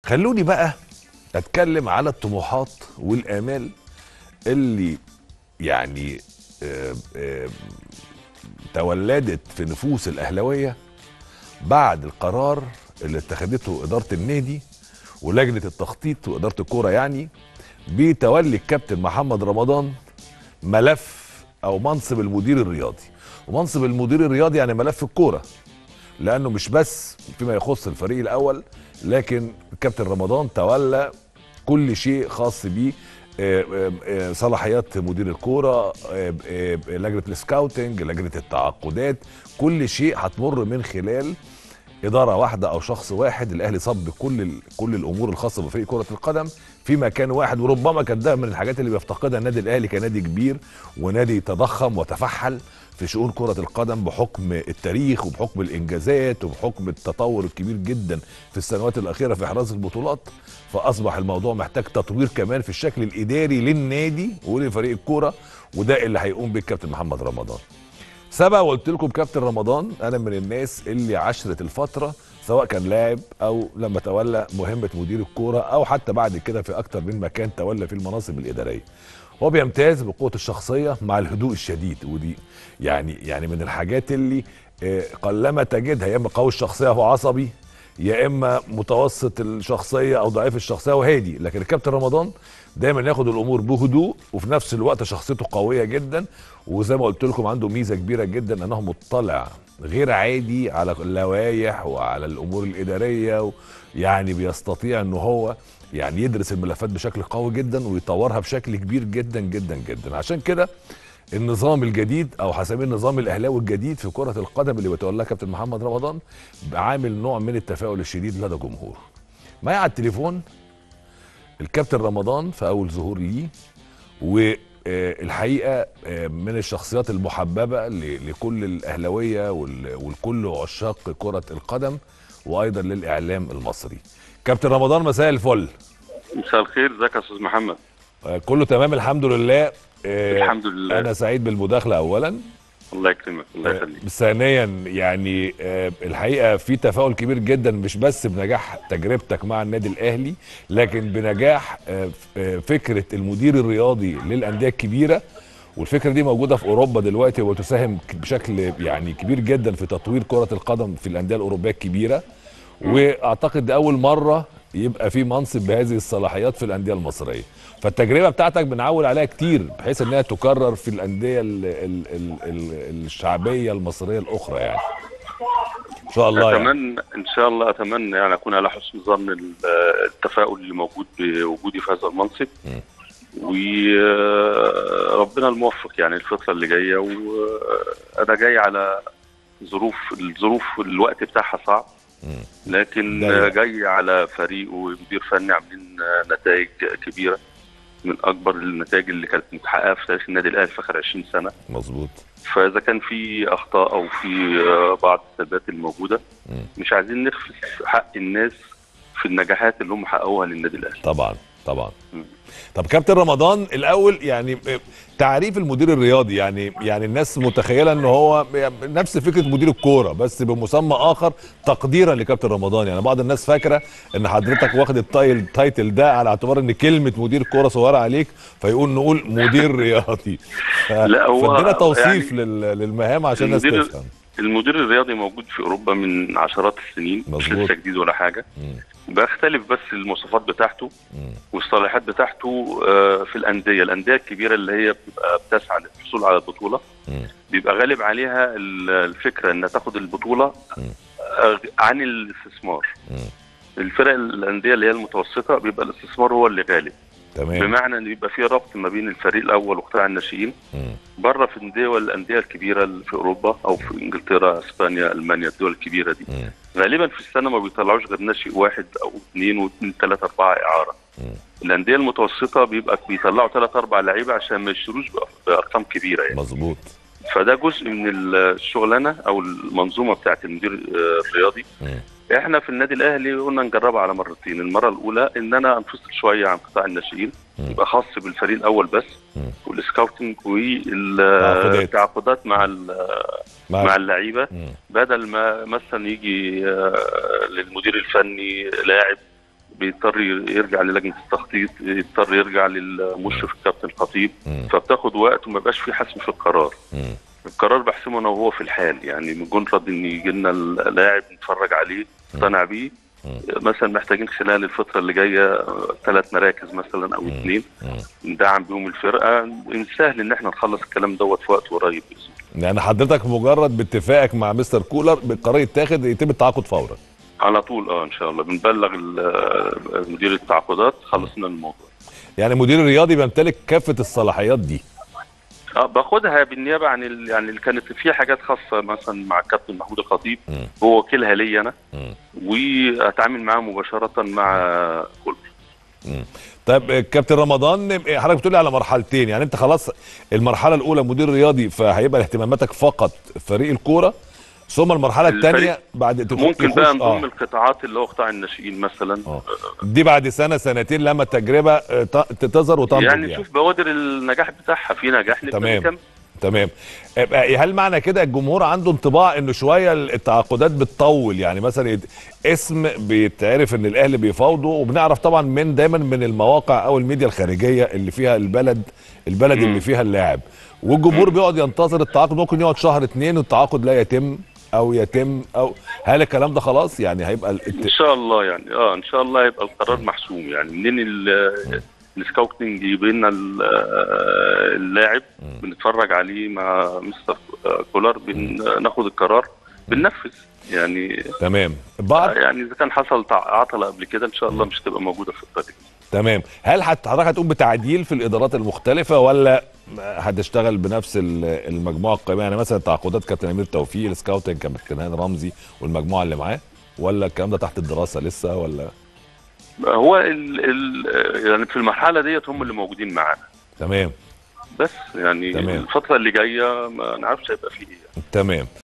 خلوني بقى اتكلم على الطموحات والامال اللي يعني آه، آه، تولدت في نفوس الاهلاويه بعد القرار اللي اتخذته اداره النادي ولجنه التخطيط واداره الكوره يعني بتولي الكابتن محمد رمضان ملف او منصب المدير الرياضي ومنصب المدير الرياضي يعني ملف الكوره لانه مش بس فيما يخص الفريق الاول لكن الكابتن رمضان تولى كل شيء خاص بيه آه، آه، آه، صلاحيات مدير الكوره آه، آه، لجنه السكاوتنج لجنه التعاقدات كل شيء هتمر من خلال اداره واحده او شخص واحد الاهلي صب كل ال- كل الامور الخاصه بفريق كره القدم في مكان واحد وربما كانت ده من الحاجات اللي بيفتقدها النادي الاهلي كنادي كبير ونادي تضخم وتفحل في شؤون كره القدم بحكم التاريخ وبحكم الانجازات وبحكم التطور الكبير جدا في السنوات الاخيره في احراز البطولات فاصبح الموضوع محتاج تطوير كمان في الشكل الاداري للنادي ولفريق الكوره وده اللي هيقوم بيه الكابتن محمد رمضان سبق وقلت لكم كابتن رمضان انا من الناس اللي عشرة الفتره سواء كان لاعب او لما تولى مهمه مدير الكوره او حتى بعد كده في اكتر من مكان تولى فيه المناصب الاداريه هو بيمتاز بقوه الشخصيه مع الهدوء الشديد ودي يعني يعني من الحاجات اللي آه، قلما تجدها يا اما قوي الشخصيه وهو عصبي يا اما متوسط الشخصيه او ضعيف الشخصيه وهادي لكن الكابتن رمضان دايما ياخد الامور بهدوء وفي نفس الوقت شخصيته قويه جدا وزي ما قلت لكم عنده ميزه كبيره جدا انه مطلع غير عادي على اللوائح وعلى الامور الاداريه و يعني بيستطيع ان هو يعني يدرس الملفات بشكل قوي جدا ويطورها بشكل كبير جدا جدا جدا عشان كده النظام الجديد او هسميه النظام الاهلاوي الجديد في كره القدم اللي بيتولاه كابتن محمد رمضان عامل نوع من التفاؤل الشديد لدى جمهوره معايا على التليفون الكابتن رمضان في اول ظهور ليه والحقيقه من الشخصيات المحببه ل- لكل الاهلاويه وال- والكل عشاق كره القدم وايضا للاعلام المصري كابتن رمضان مساء الفل مساء الخير ازيك يا استاذ محمد آه، كله تمام الحمد لله آه، الحمد لله انا سعيد بالمداخله اولا الله يكرمك الله يخليك ثانيا يعني آه، الحقيقه في تفاؤل كبير جدا مش بس بنجاح تجربتك مع النادي الاهلي لكن بنجاح آه، ف- آه، فكره المدير الرياضي للانديه الكبيره والفكره دي موجوده في اوروبا دلوقتي وتساهم ك- بشكل يعني كبير جدا في تطوير كره القدم في الانديه الاوروبيه الكبيره واعتقد دي اول مره يبقى في منصب بهذه الصلاحيات في الانديه المصريه فالتجربه بتاعتك بنعول عليها كتير بحيث انها تكرر في الانديه ال ال ال ال الشعبيه المصريه الاخرى يعني ان شاء الله يعني. اتمنى ان شاء الله اتمنى يعني اكون على حسن ظن ال- التفاؤل اللي موجود بوجودي في هذا المنصب مم. وربنا الموفق يعني الفتره اللي جايه وانا جاي على ظروف الظروف الوقت بتاعها صعب مم. لكن دايما. جاي على فريق ومدير فني عاملين نتائج كبيره من اكبر النتائج اللي كانت متحققه في تاريخ النادي الاهلي في اخر 20 سنه مظبوط فاذا كان في اخطاء او في آه، بعض السلبيات الموجوده مم. مش عايزين نخفي حق الناس في النجاحات اللي هم حققوها للنادي الاهلي طبعا طبعا مم. طب كابتن رمضان الاول يعني تعريف المدير الرياضي يعني يعني الناس متخيله ان هو نفس فكره مدير الكوره بس بمسمى اخر تقديرا لكابتن رمضان يعني بعض الناس فاكره ان حضرتك واخد التايل التايتل ده على اعتبار ان كلمه مدير كوره صغيره عليك فيقول نقول مدير رياضي ف- لا، هو فادينا توصيف يعني لل- للمهام عشان الناس المدير- تفهم المدير الرياضي موجود في اوروبا من عشرات السنين مش مظبوط. لسه جديد ولا حاجه مم. بيختلف بس المواصفات بتاعته مم. والصلاحيات بتاعته آه، في الانديه الانديه الكبيره اللي هي بتبقى بتسعى للحصول على البطوله مم. بيبقى غالب عليها ال- الفكره انها تاخد البطوله مم. آه، عن الاستثمار مم. الفرق الانديه اللي هي المتوسطه بيبقى الاستثمار هو اللي غالب تمام بمعنى ان بيبقى في ربط ما بين الفريق الاول وقطاع الناشئين مم. بره في الدول الانديه الكبيره اللي في اوروبا او في انجلترا اسبانيا المانيا الدول الكبيره دي مم. غالبا في السنه ما بيطلعوش غير ناشئ واحد او اثنين واثنين ثلاثه اربعه اعاره مم. الانديه المتوسطه بيبقى بيطلعوا ثلاث اربع لعيبه عشان ما يشتروش بأ- بارقام كبيره يعني مظبوط فده جزء من الشغلانه او المنظومه بتاعت المدير آه، الرياضي مم. احنا في النادي الاهلي قلنا نجربها على مرتين المره الاولى ان انا انفصل شويه عن قطاع الناشئين مم. يبقى خاص بالفريق الاول بس مم. والسكاوتنج تعاقدات. والتعاقدات مع ال- مع مع اللعيبه مم. بدل ما مثلا يجي آه، للمدير الفني لاعب بيضطر يرجع للجنه التخطيط يضطر يرجع للمشرف الكابتن الخطيب مم. فبتاخد وقت وما بيبقاش في حسم في القرار مم. القرار بحسمه انا وهو في الحال يعني مجرد ان يجي لنا اللاعب نتفرج عليه نقتنع بيه مثلا محتاجين خلال الفتره اللي جايه ثلاث مراكز مثلا او اثنين مم. ندعم بيهم الفرقه من سهل ان احنا نخلص الكلام دوت في وقت قريب باذن الله يعني حضرتك مجرد باتفاقك مع مستر كولر بالقرار يتاخد يتم التعاقد فورا على طول اه ان شاء الله بنبلغ ال- مدير التعاقدات خلصنا الموضوع يعني مدير الرياضي بيمتلك كافه الصلاحيات دي اه باخدها بالنيابه عن ال... يعني اللي كانت في حاجات خاصه مثلا مع الكابتن محمود الخطيب مم. هو وكيلها لي انا مم. واتعامل معاه مباشره مع كل مم. طيب آه، كابتن رمضان آه، حضرتك بتقولي على مرحلتين يعني انت خلاص المرحله الاولى مدير رياضي فهيبقى اهتماماتك فقط فريق الكوره ثم المرحله الفريق الثانيه بعد تخ- ممكن بقى يخش- نضم آه. القطاعات اللي هو قطاع الناشئين مثلا اه دي بعد سنه سنتين لما التجربه آه، ت- تظهر وتنضج يعني يعني, نشوف بوادر النجاح بتاعها في نجاح نبقى تمام. نكمل. تمام آه، هل معنى كده الجمهور عنده انطباع انه شويه التعاقدات بتطول يعني مثلا يد- اسم بيتعرف ان الاهلي بيفاوضه وبنعرف طبعا من دايما من المواقع او الميديا الخارجيه اللي فيها البلد البلد مم. اللي فيها اللاعب والجمهور بيقعد ينتظر التعاقد ممكن يقعد شهر اتنين والتعاقد لا يتم او يتم او هل الكلام ده خلاص يعني هيبقى ان الات... شاء الله يعني اه ان شاء الله يبقى القرار محسوم يعني منين ال- السكاوتنج يجيب لنا ال- آه، اللاعب بنتفرج عليه مع مستر كولر بناخد القرار بننفذ يعني تمام بعض يعني اذا كان حصل تع- عطله قبل كده ان شاء الله مش تبقى موجوده في الطريق تمام هل حت- حضرتك هتقوم بتعديل في الادارات المختلفه ولا هتشتغل بنفس ال- المجموعه القائمه يعني مثلا تعاقدات كابتن امير توفيق السكاوتنج كابتن هاني رمزي والمجموعه اللي معاه ولا الكلام ده تحت الدراسه لسه ولا هو ال ال يعني في المرحله ديت هم اللي موجودين معانا تمام بس يعني تمام. الفتره اللي جايه ما نعرفش هيبقى فيه ايه تمام